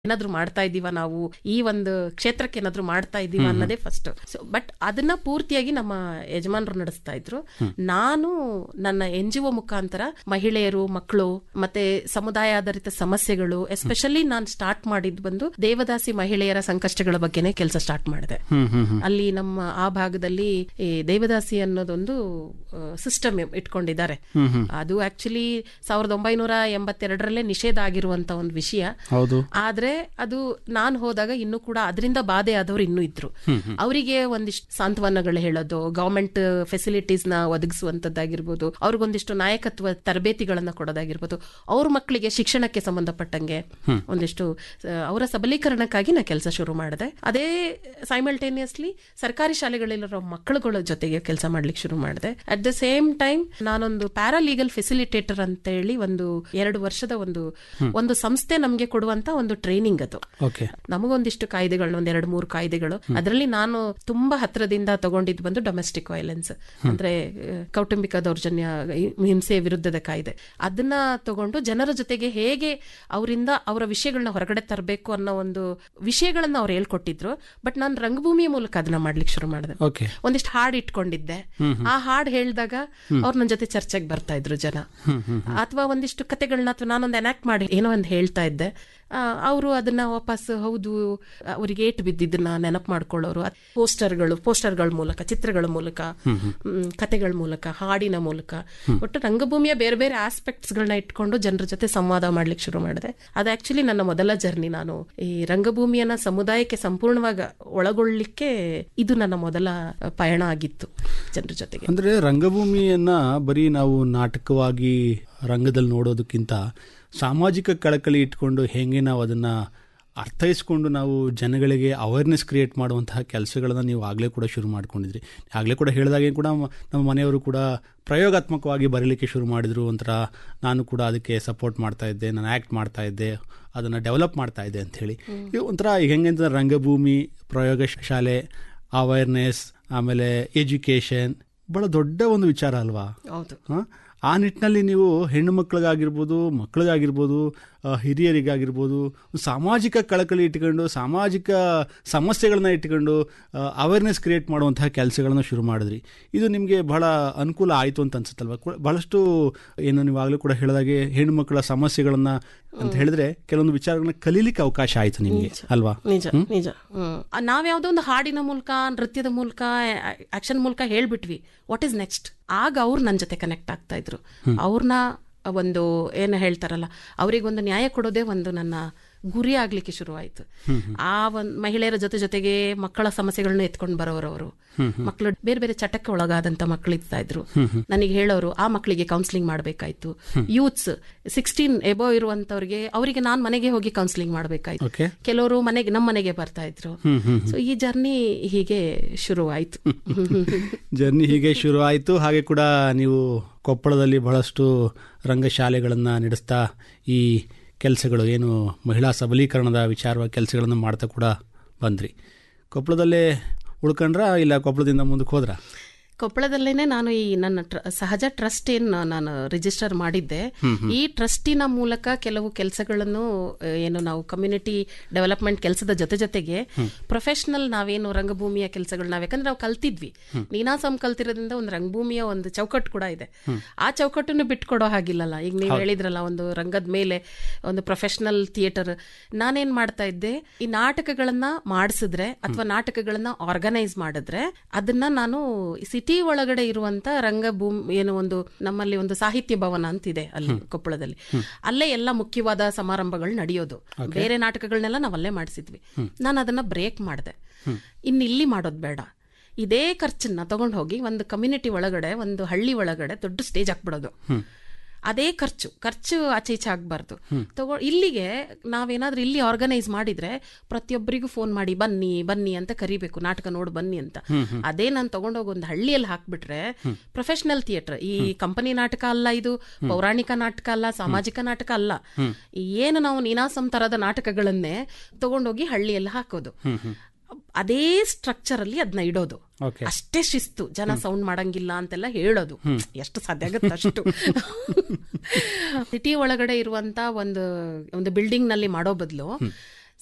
ಏನಾದ್ರು ಮಾಡ್ತಾ ಇದೀವ ನಾವು ಈ ಒಂದು ಕ್ಷೇತ್ರಕ್ಕೆ ಏನಾದ್ರು ಮಾಡ್ತಾ ಇದೀವ ಅನ್ನೋದೇ ಫಸ್ಟ್ ಸೊ ಬಟ್ ಅದನ್ನ ಪೂರ್ತಿಯಾಗಿ ನಮ್ಮ ಯಜಮಾನರು ನಡೆಸ್ತಾ ಇದ್ರು ನಾನು ನನ್ನ ಎನ್ ಜಿ ಒ ಮುಖಾಂತರ ಮಹಿಳೆಯರು ಮಕ್ಕಳು ಮತ್ತೆ ಸಮುದಾಯ ಆಧಾರಿತ ಸಮಸ್ಯೆಗಳು ಎಸ್ಪೆಷಲಿ ನಾನು ಸ್ಟಾರ್ಟ್ ಮಾಡಿದ್ ಬಂದು ದೇವದಾಸಿ ಮಹಿಳೆಯರ ಸಂಕಷ್ಟಗಳ ಬಗ್ಗೆನೇ ಕೆಲಸ ಸ್ಟಾರ್ಟ್ ಮಾಡಿದೆ ಅಲ್ಲಿ ನಮ್ಮ ಆ ಭಾಗದಲ್ಲಿ ಈ ದೇವದಾಸಿ ಅನ್ನೋದೊಂದು ಸಿಸ್ಟಮ್ ಇಟ್ಕೊಂಡಿದ್ದಾರೆ ಅದು ಆಕ್ಚುಲಿ ಸಾವಿರದ ಒಂಬೈನೂರ ಎಂಬತ್ತೆರಡರಲ್ಲೇ ನಿಷೇಧ ಆಗಿರುವಂತ ಒಂದು ವಿಷಯ ಹೌದು ಆದ್ರೆ ಅದು ನಾನ್ ಹೋದಾಗ ಇನ್ನೂ ಕೂಡ ಅದರಿಂದ ಬಾಧೆ ಆದವ್ರು ಇನ್ನೂ ಇದ್ರು ಅವರಿಗೆ ಒಂದಿಷ್ಟು ಸಾಂತ್ವನಗಳು ಹೇಳೋದು ಗವರ್ಮೆಂಟ್ ಫೆಸಿಲಿಟೀಸ್ ನ ಒದಗಿಸುವಂತದ್ದಾಗಿರ್ಬೋದು ಅವ್ರಿಗೊಂದಿಷ್ಟು ನಾಯಕತ್ವ ತರಬೇತಿಗಳನ್ನ ಕೊಡೋದಾಗಿರ್ಬೋದು ಅವ್ರ ಮಕ್ಕಳಿಗೆ ಶಿಕ್ಷಣಕ್ಕೆ ಸಂಬಂಧಪಟ್ಟಂಗೆ ಒಂದಿಷ್ಟು ಆ, ಅವರ ಸಬಲೀಕರಣಕ್ಕಾಗಿ ನಾ ಕೆಲಸ ಶುರು ಮಾಡಿದೆ ಅದೇ ಸೈಮಲ್ಟೇನಿಯಸ್ಲಿ ಸರ್ಕಾರಿ ಶಾಲೆಗಳಲ್ಲಿರೋ ಮಕ್ಕಳುಗಳ ಜೊತೆಗೆ ಕೆಲಸ ಮಾಡ್ಲಿಕ್ಕೆ ಶುರು ಮಾಡಿದೆ ಅಟ್ ದ ಸೇಮ್ ಟೈಮ್ ನಾನೊಂದು ಪ್ಯಾರಾಲೀಗಲ್ ಫೆಸಿಲಿಟೇಟರ್ ಅಂತ ಹೇಳಿ ಒಂದು ಎರಡು ವರ್ಷದ ಒಂದು ಒಂದು ಸಂಸ್ಥೆ ನಮಗೆ ಕೊಡುವಂತ ಒಂದು ಟ್ರೈನಿಂಗ್ ಅದು ಓಕೆ ನಮಗೊಂದಿಷ್ಟು ಕಾಯ್ದೆಗಳು ಒಂದ್ ಎರಡು ಮೂರು ಕಾಯ್ದೆಗಳು ಅದರಲ್ಲಿ ನಾನು ತುಂಬಾ ಹತ್ರದಿಂದ ತಗೊಂಡಿದ್ದು ಬಂದು ಡೊಮೆಸ್ಟಿಕ್ ವೈಲೆನ್ಸ್ ಅಂದ್ರೆ ಆ, ಕೌಟುಂಬಿಕ ದೌರ್ಜನ್ಯ ಹಿ- ಹಿಂಸೆ ವಿರುದ್ಧದ ಕಾಯ್ದೆ ಅದನ್ನ ತಗೊಂಡು ಜನರ ಜೊತೆಗೆ ಹೇಗೆ ಅವರಿಂದ ಅವರ ವಿಷಯಗಳನ್ನ ಹೊರಗಡೆ ತರಬೇಕು ಅನ್ನೋ ಒಂದು ವಿಷಯಗಳನ್ನ ಅವ್ರು ಹೇಳ್ಕೊಟ್ಟಿದ್ರು ಬಟ್ ನಾನು ರಂಗಭೂಮಿಯ ಮೂಲಕ ಅದನ್ನ ಮಾಡ್ಲಿಕ್ಕೆ ಶುರು ಮಾಡಿದೆ ಓಕೆ ಒಂದಿಷ್ಟು ಹಾಡು ಇಟ್ಕೊಂಡಿದ್ದೆ ಆ ಹಾಡು ಹೇಳಿದಾಗ ಅವ್ರು ನನ್ನ ಜೊತೆ ಚರ್ಚೆಗೆ ಬರ್ತಾ ಇದ್ರು ಜನ ಅಥವಾ ಒಂದಿಷ್ಟು ಕತೆಗಳನ್ನ ಅಥವಾ ನಾನೊಂದು ಎನಾಕ್ಟ್ ಮಾಡಿ ಏನೋ ಒಂದು ಹೇಳ್ತಾ ಇದ್ದೆ ಅವರು ಅದನ್ನ ವಾಪಸ್ ಹೌದು ಅವರಿಗೆ ಏಟು ಬಿದ್ದಿದ್ದನ್ನ ನೆನಪು ಮಾಡ್ಕೊಳ್ಳೋರು ಪೋಸ್ಟರ್ಗಳು ಪೋಸ್ಟರ್ಗಳ ಮೂಲಕ ಚಿತ್ರಗಳ ಮೂಲಕ ಮ್, ಕತೆಗಳ ಮೂಲಕ ಹಾಡಿನ ಮೂಲಕ ಒಟ್ಟು ರಂಗಭೂಮಿಯ ಬೇರೆ ಬೇರೆ ಆಸ್ಪೆಕ್ಟ್ಸ್ ಗಳನ್ನ ಇಟ್ಕೊಂಡು ಜನರ ಜೊತೆ ಸಂವಾದ ಮಾಡ್ಲಿಕ್ಕೆ ಶುರು ಮಾಡಿದೆ ಅದು ಆಕ್ಚುಲಿ ನನ್ನ ಮೊದಲ ಜರ್ನಿ ನಾನು ಈ ರಂಗಭೂಮಿಯನ್ನ ಸಮುದಾಯಕ್ಕೆ ಸಂಪೂರ್ಣವಾಗಿ ಒಳಗೊಳ್ಳಿಕ್ಕೆ ಇದು ನನ್ನ ಮೊದಲ ಪಯಣ ಆಗಿತ್ತು ಜನರ ಜೊತೆಗೆ ಅಂದ್ರೆ ರಂಗಭೂಮಿಯನ್ನ ಬರೀ ನಾವು ನಾಟಕವಾಗಿ ರಂಗದಲ್ಲಿ ನೋಡೋದಕ್ಕಿಂತ ಸಾಮಾಜಿಕ ಕಳಕಳಿ ಇಟ್ಕೊಂಡು ಹೆಂಗೆ ನಾವು ಅದನ್ನ ಅರ್ಥೈಸ್ಕೊಂಡು ನಾವು ಜನಗಳಿಗೆ ಅವೇರ್ನೆಸ್ ಕ್ರಿಯೇಟ್ ಮಾಡುವಂತಹ ಕೆಲಸಗಳನ್ನ ನೀವು ಆಗಲೇ ಕೂಡ ಶುರು ಮಾಡ್ಕೊಂಡಿದ್ರಿ ಆಗಲೇ ಕೂಡ ಹೇಳಿದಾಗೆ ಕೂಡ ಮ- ನಮ್ಮ ಮನೆಯವರು ಕೂಡ ಪ್ರಯೋಗಾತ್ಮಕವಾಗಿ ಬರೀಲಿಕ್ಕೆ ಶುರು ಮಾಡಿದ್ರು ಒಂಥರ ನಾನು ಕೂಡ ಅದಕ್ಕೆ ಸಪೋರ್ಟ್ ಮಾಡ್ತಾ ಇದ್ದೆ ನಾನು ಆ್ಯಕ್ಟ್ ಮಾಡ್ತಾ ಇದ್ದೆ ಅದನ್ನು ಡೆವಲಪ್ ಮಾಡ್ತಾ ಇದ್ದೆ ಅಂಥೇಳಿ ಇದು ಒಂಥರ ಈಗ ಹೆಂಗೆ ಅಂತ ರಂಗಭೂಮಿ ಪ್ರಯೋಗ ಶಾಲೆ ಅವೇರ್ನೆಸ್ ಆಮೇಲೆ ಎಜುಕೇಷನ್ ಬಹಳ ದೊಡ್ಡ ಒಂದು ವಿಚಾರ ಅಲ್ವಾ ಹೌದು ಹ? ಆ ನಿಟ್ಟಿನಲ್ಲಿ ನೀವು ಹೆಣ್ಣು ಮಕ್ಕಳಿಗಾಗಿರ್ಬೋದು ಮಕ್ಕಳಿಗಾಗಿರ್ಬೋದು ಆ, ಹಿರಿಯರಿಗಾಗಿರ್ಬೋದು ಸಾಮಾಜಿಕ ಕಳಕಳಿ ಇಟ್ಕೊಂಡು ಸಾಮಾಜಿಕ ಸಮಸ್ಯೆಗಳನ್ನ ಇಟ್ಕೊಂಡು ಅವೇರ್ನೆಸ್ ಕ್ರಿಯೇಟ್ ಮಾಡುವಂತಹ ಕೆಲಸಗಳನ್ನ ಶುರು ಮಾಡಿದ್ರಿ ಇದು ನಿಮಗೆ ಬಹಳ ಅನುಕೂಲ ಆಯಿತು ಅಂತ ಅನ್ಸುತ್ತಲ್ವಾ ಕು- ಬಹಳಷ್ಟು ಏನು ನೀವು ಆಗಲೂ ಕೂಡ ಹೇಳಿದಾಗೆ ಹೆಣ್ಣು ಮಕ್ಕಳ ಸಮಸ್ಯೆಗಳನ್ನ ಅಂತ ಹೇಳಿದ್ರೆ ಕೆಲವೊಂದು ವಿಚಾರಗಳನ್ನ ಕಲೀಲಿಕ್ಕೆ ಅವಕಾಶ ಆಯಿತು ನಿಮಗೆ ಅಲ್ವಾ ನಿಜ ನಿಜ ಹ್ಮ್ ಆ, ನಾವ್ಯಾವ್ದೋ ಒಂದು ಹಾಡಿನ ಮೂಲಕ ನೃತ್ಯದ ಮೂಲಕ ಆಕ್ಷನ್ ಮೂಲಕ ಹೇಳ್ಬಿಟ್ವಿ ವಾಟ್ ಇಸ್ ನೆಕ್ಸ್ಟ್ ಆಗ ಅವ್ರು ನನ್ನ ಜೊತೆ ಕನೆಕ್ಟ್ ಆಗ್ತಾ ಇದ್ರು ಅವ್ರನ್ನ ಒಂದು ಏನು ಹೇಳ್ತಾರಲ್ಲ ಅವರಿಗೊಂದು ನ್ಯಾಯ ಕೊಡೋದೇ ಒಂದು ನನ್ನ ಗುರಿ ಆಗ್ಲಿಕ್ಕೆ ಶುರುವಾಯ್ತು ಆ ಒಂದು ಮಹಿಳೆಯರ ಜೊತೆ ಜೊತೆಗೆ ಮಕ್ಕಳ ಸಮಸ್ಯೆಗಳನ್ನ ಎತ್ಕೊಂಡು ಬರೋರು ಅವರು ಮಕ್ಕಳು ಬೇರೆ ಬೇರೆ ಚಟಕ್ಕೆ ಒಳಗಾದಂತ ಮಕ್ಕಳು ಇರ್ತಾ ಇದ್ರು ನನಗೆ ಹೇಳೋರು ಆ ಮಕ್ಕಳಿಗೆ ಕೌನ್ಸಿಲಿಂಗ್ ಮಾಡಬೇಕಾಯ್ತು ಯೂತ್ಸ್ ಸಿಕ್ಸ್ಟೀನ್ ಎಬೋ ಇರುವಂತವ್ರಿಗೆ ಅವರಿಗೆ ನಾನು ಮನೆಗೆ ಹೋಗಿ ಕೌನ್ಸಿಲಿಂಗ್ ಮಾಡಬೇಕಾಯ್ತು ಓಕೆ ಕೆಲವರು ಮನೆಗೆ ನಮ್ಮ ಮನೆಗೆ ಬರ್ತಾ ಇದ್ರು ಸೊ ಈ ಜರ್ನಿ ಹೀಗೆ ಶುರುವಾಯ್ತು ಜರ್ನಿ ಹೀಗೆ ಶುರು ಆಯಿತು ಹಾಗೆ ಕೂಡ ನೀವು ಕೊಪ್ಪಳದಲ್ಲಿ ಬಹಳಷ್ಟು ರಂಗಶಾಲೆಗಳನ್ನು ನಡೆಸ್ತಾ ಈ ಕೆಲಸಗಳು ಏನು ಮಹಿಳಾ ಸಬಲೀಕರಣದ ವಿಚಾರವಾಗಿ ಕೆಲಸಗಳನ್ನು ಮಾಡ್ತಾ ಕೂಡ ಬಂದ್ರಿ ಕೊಪ್ಪಳದಲ್ಲೇ ಉಳ್ಕೊಂಡ್ರಾ ಇಲ್ಲ ಕೊಪ್ಪಳದಿಂದ ಮುಂದಕ್ಕೆ ಹೋದ್ರಾ ಕೊಪ್ಪಳದಲ್ಲೇನೆ ನಾನು ಈ ನನ್ನ ಟ್ರ- ಸಹಜ ಟ್ರಸ್ಟ್ ಏನ್ ನಾನು ರಿಜಿಸ್ಟರ್ ಮಾಡಿದ್ದೆ ಈ ಟ್ರಸ್ಟಿನ ಮೂಲಕ ಕೆಲವು ಕೆಲಸಗಳನ್ನು ಏನು ನಾವು ಕಮ್ಯುನಿಟಿ ಡೆವಲಪ್ಮೆಂಟ್ ಕೆಲಸದ ಜೊತೆ ಜೊತೆಗೆ ಪ್ರೊಫೆಷನಲ್ ನಾವೇನು ರಂಗಭೂಮಿಯ ಕೆಲಸಗಳು ನಾವ್ ಯಾಕಂದ್ರೆ ನಾವು ಕಲ್ತಿದ್ವಿ ನೀನಾಸಂ ಕಲ್ತಿರೋದ್ರಿಂದ ಒಂದು ರಂಗಭೂಮಿಯ ಒಂದು ಚೌಕಟ್ಟು ಕೂಡ ಇದೆ ಆ ಚೌಕಟ್ಟನ್ನು ಬಿಟ್ಕೊಡೋ ಹಾಗಿಲ್ಲಲ್ಲ ಈಗ ನೀವು ಹೇಳಿದ್ರಲ್ಲ ಒಂದು ರಂಗದ ಮೇಲೆ ಒಂದು ಪ್ರೊಫೆಷನಲ್ ಥಿಯೇಟರ್ ನಾನೇನ್ ಮಾಡ್ತಾ ಇದ್ದೆ ಈ ನಾಟಕಗಳನ್ನ ಮಾಡಿಸಿದ್ರೆ ಅಥವಾ ನಾಟಕಗಳನ್ನ ಆರ್ಗನೈಸ್ ಮಾಡಿದ್ರೆ ಅದನ್ನ ನಾನು ಸಿಟಿ ಒಳಗಡೆ ಇರುವಂತ ರಂಗಭೂಮಿ ಏನು ಒಂದು ನಮ್ಮಲ್ಲಿ ಒಂದು ಸಾಹಿತ್ಯ ಭವನ ಅಂತಿದೆ ಅಲ್ಲಿ ಕೊಪ್ಪಳದಲ್ಲಿ ಅಲ್ಲೇ ಎಲ್ಲ ಮುಖ್ಯವಾದ ಸಮಾರಂಭಗಳು ನಡೆಯೋದು ಬೇರೆ ನಾಟಕಗಳನ್ನೆಲ್ಲ ನಾವು ಅಲ್ಲೇ ಮಾಡಿಸಿದ್ವಿ ನಾನು ಅದನ್ನ ಬ್ರೇಕ್ ಮಾಡಿದೆ ಇನ್ನು ಇಲ್ಲಿ ಮಾಡೋದು ಬೇಡ ಇದೇ ಖರ್ಚನ್ನ ತಗೊಂಡು ಹೋಗಿ ಒಂದು ಕಮ್ಯುನಿಟಿ ಒಳಗಡೆ ಒಂದು ಹಳ್ಳಿ ಒಳಗಡೆ ದೊಡ್ಡ ಸ್ಟೇಜ್ ಹಾಕ್ಬಿಡೋದು ಅದೇ ಖರ್ಚು ಖರ್ಚು ಆಚೆ ಈಚೆ ಆಗ್ಬಾರ್ದು ತಗೋ ಇಲ್ಲಿಗೆ ನಾವೇನಾದ್ರೂ ಇಲ್ಲಿ ಆರ್ಗನೈಸ್ ಮಾಡಿದ್ರೆ ಪ್ರತಿಯೊಬ್ಬರಿಗೂ ಫೋನ್ ಮಾಡಿ ಬನ್ನಿ ಬನ್ನಿ ಅಂತ ಕರಿಬೇಕು ನಾಟಕ ನೋಡು ಬನ್ನಿ ಅಂತ ಅದೇ ನಾನು ತಗೊಂಡೋಗಿ ಒಂದು ಹಳ್ಳಿಯಲ್ಲಿ ಹಾಕ್ಬಿಟ್ರೆ ಪ್ರೊಫೆಷನಲ್ ಥಿಯೇಟರ್ ಈ ಕಂಪನಿ ನಾಟಕ ಅಲ್ಲ ಇದು ಪೌರಾಣಿಕ ನಾಟಕ ಅಲ್ಲ ಸಾಮಾಜಿಕ ನಾಟಕ ಅಲ್ಲ ಏನು ನಾವು ನೀನಾಸಂ ತರದ ನಾಟಕಗಳನ್ನೇ ತಗೊಂಡೋಗಿ ಹಳ್ಳಿಯಲ್ಲಿ ಹಾಕೋದು ಅದೇ ಸ್ಟ್ರಕ್ಚರ್ ಅಲ್ಲಿ ಅದನ್ನ ಇಡೋದು ಓಕೆ ಅಷ್ಟೇ ಶಿಸ್ತು ಜನ ಸೌಂಡ್ ಮಾಡಂಗಿಲ್ಲ ಅಂತೆಲ್ಲ ಹೇಳೋದು ಎಷ್ಟು ಸಾಧ್ಯ ಆಗುತ್ತೆ ಅಷ್ಟು ಸಿಟಿ ಒಳಗಡೆ ಇರುವಂತ ಒಂದು ಒಂದು ಬಿಲ್ಡಿಂಗ್ ನಲ್ಲಿ ಮಾಡೋ ಬದಲು